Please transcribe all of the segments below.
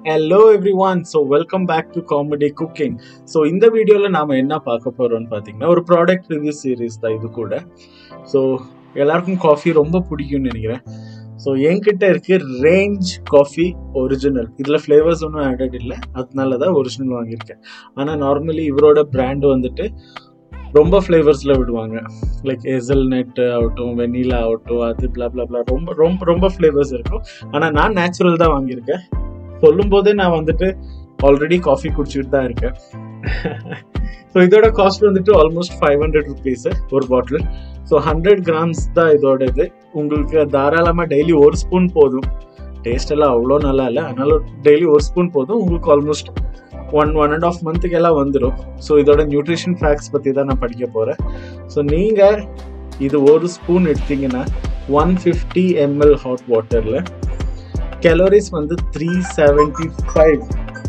hello everyone so welcome back to comedy cooking so இந்த வீடியோவில் நாம் என்ன பார்க்க போகிறோம்னு பார்த்தீங்கன்னா ஒரு ப்ராடக்ட் ரிவ்யூ சீரீஸ் தான் இது கூட ஸோ எல்லாருக்கும் காஃபி ரொம்ப பிடிக்கும்னு நினைக்கிறேன் ஸோ என்கிட்ட இருக்கு ரேஞ்ச் காஃபி ஒரிஜினல் இதில் ஃப்ளேவர்ஸ் ஒன்றும் ஆடட் இல்லை அதனால தான் ஒரிஜினல் வாங்கியிருக்கேன் ஆனால் நார்மலி இவரோட பிராண்ட் வந்துட்டு ரொம்ப ஃப்ளேவர்ஸில் விடுவாங்க லைக் எசல் நெட் ஆகட்டும் வெனிலா ஆகட்டும் அது பிளா பிளா பிளா ரொம்ப ரொம்ப ரொம்ப ஃப்ளேவர்ஸ் இருக்கும் ஆனால் நான் நேச்சுரல் தான் வாங்கியிருக்கேன் சொல்லும் போதே நான் வந்துட்டு ஆல்ரெடி காஃபி குடிச்சிட்டு தான் இருக்கேன் ஸோ இதோட காஸ்ட் வந்துட்டு ஆல்மோஸ்ட் ஃபைவ் ஹண்ட்ரட் ருபீஸ் ஒரு பாட்டில் ஸோ ஹண்ட்ரட் கிராம்ஸ் தான் இதோட இது உங்களுக்கு தாராளமாக டெய்லி ஒரு ஸ்பூன் போதும் டேஸ்ட் எல்லாம் அவ்வளோ நல்லா இல்லை அதனால டெய்லி ஒரு ஸ்பூன் போதும் உங்களுக்கு almost one one and half மந்த்துக்கு எல்லாம் வந்துடும் ஸோ இதோட நியூட்ரிஷன் ஃபேக்ட்ஸ் பற்றி தான் நான் படிக்க போகிறேன் ஸோ நீங்கள் இது ஒரு ஸ்பூன் எடுத்தீங்கன்னா ஒன் ஃபிஃப்டி எம்எல் ஹாட் வாட்டரில் கேலோரிஸ் வந்து த்ரீ செவன்டி ஃபைவ்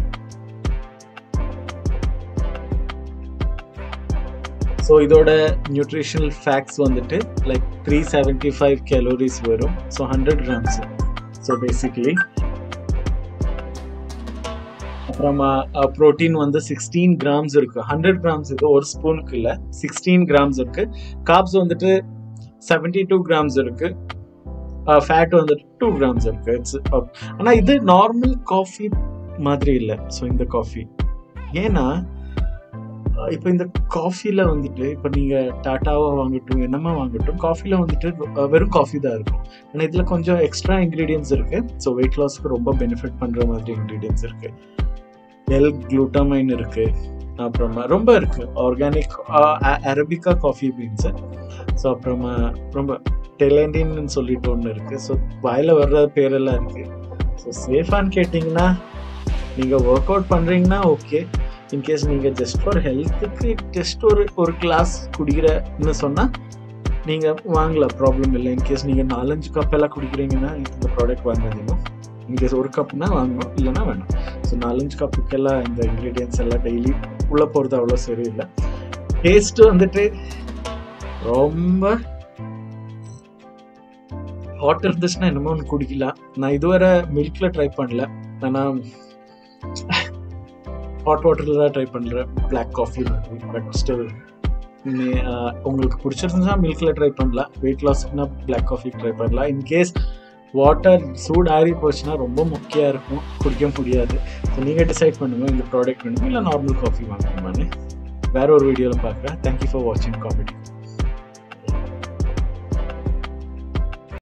ஸோ இதோட நியூட்ரிஷனல் ஃபேக்ட்ஸ் வந்துட்டு like three seventy five calories வரும் so hundred grams so basically அப்புறமா ப்ரோட்டீன் வந்து சிக்ஸ்டீன் கிராம்ஸ் இருக்கு ஹண்ட்ரட் கிராம்ஸ் இருக்கு ஒரு ஸ்பூனுக்கு இல்லை சிக்ஸ்டீன் கிராம்ஸ் இருக்கு காப்ஸ் வந்துட்டு செவன்டி டூ கிராம்ஸ் இருக்கு ஃபேட் வந்துட்டு டூ கிராம்ஸ் இருக்கு இட்ஸ் ஆனால் இது நார்மல் காஃபி மாதிரி இல்லை ஸோ இந்த காஃபி ஏன்னா இப்போ இந்த காஃபியில் வந்துட்டு இப்போ நீங்கள் டாட்டாவா வாங்கட்டும் என்னமா வாங்கட்டும் காஃபியில் வந்துட்டு வெறும் காஃபி தான் இருக்கும் ஆனால் இதில் கொஞ்சம் எக்ஸ்ட்ரா இன்க்ரீடியன்ஸ் இருக்கு ஸோ வெயிட் லாஸ்க்கு ரொம்ப பெனிஃபிட் பண்ணுற மாதிரி இன்க்ரீடியன்ஸ் இருக்கு எல் குளூட்டமைன் இருக்கு அப்புறமா ரொம்ப இருக்கு organic arabica coffee beans so அப்புறமா ரொம்ப டெலண்டின்னு சொல்லிட்டு ஒன்று இருக்கு ஸோ வாயில் வர்ற பேரெல்லாம் இருக்கு ஸோ சேஃபான்னு கேட்டிங்கன்னா நீங்கள் ஒர்க் அவுட் பண்ணுறீங்கன்னா ஓகே இன்கேஸ் நீங்கள் ஜஸ்ட் ஃபார் ஹெல்த்துக்கு ஜஸ்ட் ஒரு ஒரு கிளாஸ் குடிக்கிறன்னு சொன்னால் நீங்கள் வாங்கலாம் ப்ராப்ளம் இல்லை இன்கேஸ் நீங்கள் நாலஞ்சு கப் எல்லாம் குடிக்கிறீங்கன்னா இந்த ப்ராடக்ட் வாங்காதீங்க இன்கேஸ் ஒரு கப்னா வாங்கணும் இல்லைன்னா வேணும் ஸோ நாலஞ்சு கப்புக்கெல்லாம் இந்த இன்க்ரீடியன்ஸ் எல்லாம் டெய்லி உள்ளே போகிறது அவ்வளோ சரியில்லை டேஸ்ட்டு வந்துட்டு ரொம்ப ஹாட் இருந்துச்சுன்னா என்னமோ ஒன்று குடிக்கலாம் நான் இதுவரை மில்கில் ட்ரை பண்ணல ஆனால் ஹாட் வாட்டரில் தான் ட்ரை பண்ணுறேன் பிளாக் காஃபி மாதிரி பட் ஸ்டில் உங்களுக்கு பிடிச்சிருந்துச்சா மில்கில் ட்ரை பண்ணலாம் வெயிட் லாஸ்க்குனா பிளாக் காஃபி ட்ரை பண்ணலாம் இன்கேஸ் வாட்டர் சூடு ஆறி போச்சுன்னா ரொம்ப முக்கியம் இருக்கும் குடிக்க முடியாது ஸோ நீங்கள் டிசைட் பண்ணுங்கள் இந்த ப்ராடக்ட் வேணுமா இல்லை நார்மல் காஃபி வாங்கணுமான்னு வேற ஒரு வீடியோவில் பார்க்குறேன் தேங்க்யூ ஃபார் வாட்சிங் காமெடி